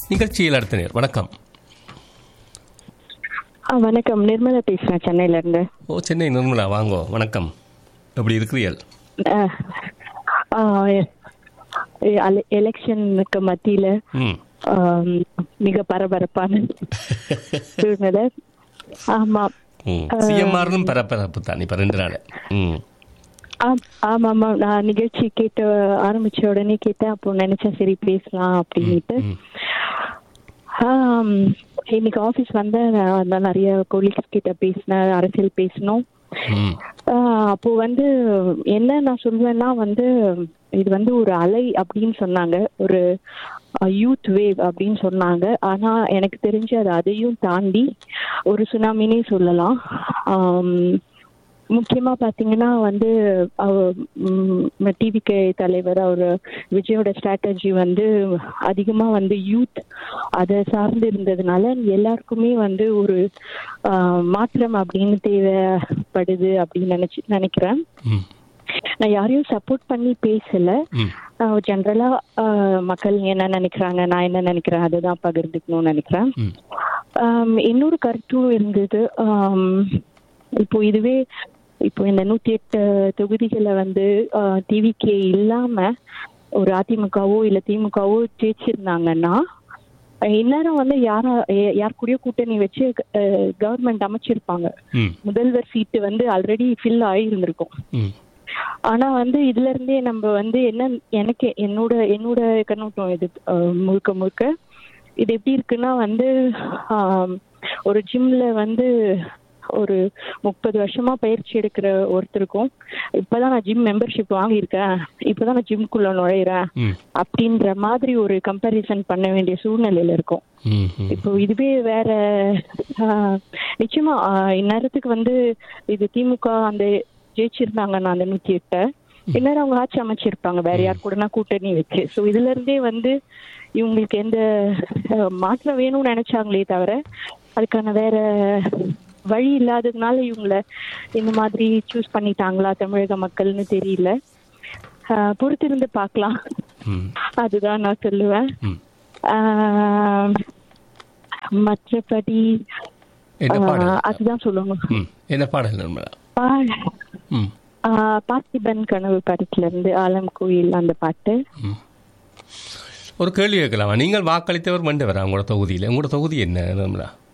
நிகழ்ச்சியில் அடுத்த நேர் வணக்கம் ஆ வணக்கம் நிர்மலா பேசுறேன் சென்னையில இருந்து ஓ சென்னை நிர்மலா வாங்கோ வணக்கம் எப்படி இருக்கிறீர்கள் அஹ், ஆ, எ- அல- எலெக்ஷனுக்கு மத்தியில ம் ஆம், மிக பரபரப்பான சூழ்நிலை ஆமா ம் சிஎம்ஆர்னும் பரபரப்பு தான் இப்போ ரெண்டு நாள் ம் ஆம், ஆமா ஆமா நான் நிகழ்ச்சி கேட்டு ஆரம்பிச்ச உடனே கேட்டேன் அப்போ நினைச்சேன் சரி பேசலாம் அப்படின்ட்டு ம் ஆம், இன்னைக்கு ஆபீஸ் வந்தேன் நான் நான் நிறைய கொலீக்ஸ் கிட்ட பேசினேன் அரசியல் பேசணும் ம் ஆஹ் அப்போ வந்து என்ன நான் சொல்வேன்னா வந்து இது வந்து ஒரு அலை அப்படின்னு சொன்னாங்க ஒரு யூத் வேவ் அப்படின்னு சொன்னாங்க ஆனா எனக்கு தெரிஞ்சு அது அதையும் தாண்டி ஒரு சுனாமினே சொல்லலாம் ஆம், முக்கியமா பாத்தீங்கன்னா வந்து டிவிகே தலைவர் அவர் விஜயோட ஸ்ட்ராட்டஜி வந்து அதிகமா வந்து யூத் அதை சார்ந்து இருந்ததுனால எல்லாருக்குமே வந்து ஒரு ஆஹ், மாற்றம் அப்படின்னு தேவைப்படுது அப்படின்னு நினைச்சு நினைக்கிறேன் ம் நான் யாரையும் சப்போர்ட் பண்ணி பேசல ம் ஜென்ரலா மக்கள் என்ன நினைக்கிறாங்க நான் என்ன நினைக்கிறேன் அதுதான் பகிர்ந்துக்கணும்னு நினைக்கிறேன் ம் ஆம், இன்னொரு கருத்தும் இருந்தது ஆம், இப்போ இதுவே இப்போ இந்த நூத்தி எட்டு தொகுதிகளை வந்து டிவிகே இல்லாம ஒரு அதிமுகவோ இல்ல திமுகவோ ஜெயிச்சிருந்தாங்கன்னா அஹ், இந்நேரம் வந்து யாரா ய- யார் கூடயோ கூட்டணி வச்சு கவர்மெண்ட் அமைச்சிருப்பாங்க ம் முதல்வர் சீட்டு வந்து ஆல்ரெடி ஃபில் ஆகியிருந்திருக்கும் ம் ஆனா வந்து இதுல இருந்தே நம்ம வந்து என்ன எனக்கு என்னோட என்னோட கண்ணோட்டம் இது அஹ், முழுக்க முழுக்க இது எப்படி இருக்குன்னா வந்து ஆம், ஒரு ஜிம்ல வந்து ஒரு முப்பது வருஷமா பயிற்சி எடுக்கிற ஒருத்தருக்கும் இப்பதான் நான் ஜிம் மெம்பர்ஷிப் வாங்கியிருக்கேன் இப்பதான் நான் ஜிம்குள்ள நுழையிறேன் ம் அப்படின்ற மாதிரி ஒரு கம்பேரிசன் பண்ண வேண்டிய சூழ்நிலையில இருக்கும் ம் ம் இப்போ இதுவே வேற ஆஹ், நிச்சயமா ஆஹ், இந்நேரத்துக்கு வந்து இது திமுக அந்த ஜெயிச்சிருந்தாங்கன்னா அந்த நூத்தி எட்டை இந்நேரம் அவங்க ஆட்சி அமைச்சிருப்பாங்க வேற யார் கூடனா கூட்டணி வச்சு ஸோ இதுல இருந்தே வந்து இவங்களுக்கு எந்த ஆஹ், மாற்றம் வேணும்னு நினைச்சாங்களே தவிர அதுக்கான வேற வழி இல்லாததுனால இவங்கள இந்த மாதிரி சூஸ் பண்ணிட்டாங்களா தமிழக மக்கள்னு தெரியல ஆஹ், பொறுத்திருந்து பார்க்கலாம் ம் அதுதான் நான் சொல்லுவேன் ம் ஆஹ் மற்றபடி என்ன ஆஹ் பாடல் அதுதான் சொல்லணும் ம் என்ன பாடல் நிர்மலா பா- ம் ஆஹ் பார்த்திபன் கனவு படத்துல இருந்து ஆலம் கோயில் அந்த பாட்டு ம் ஒரு கேள்வி கேட்கலாமா நீங்கள் வாக்களித்தவர் மண்டவரா உங்களோட தொகுதியில் உங்களோட தொகுதி என்ன நிர்மலா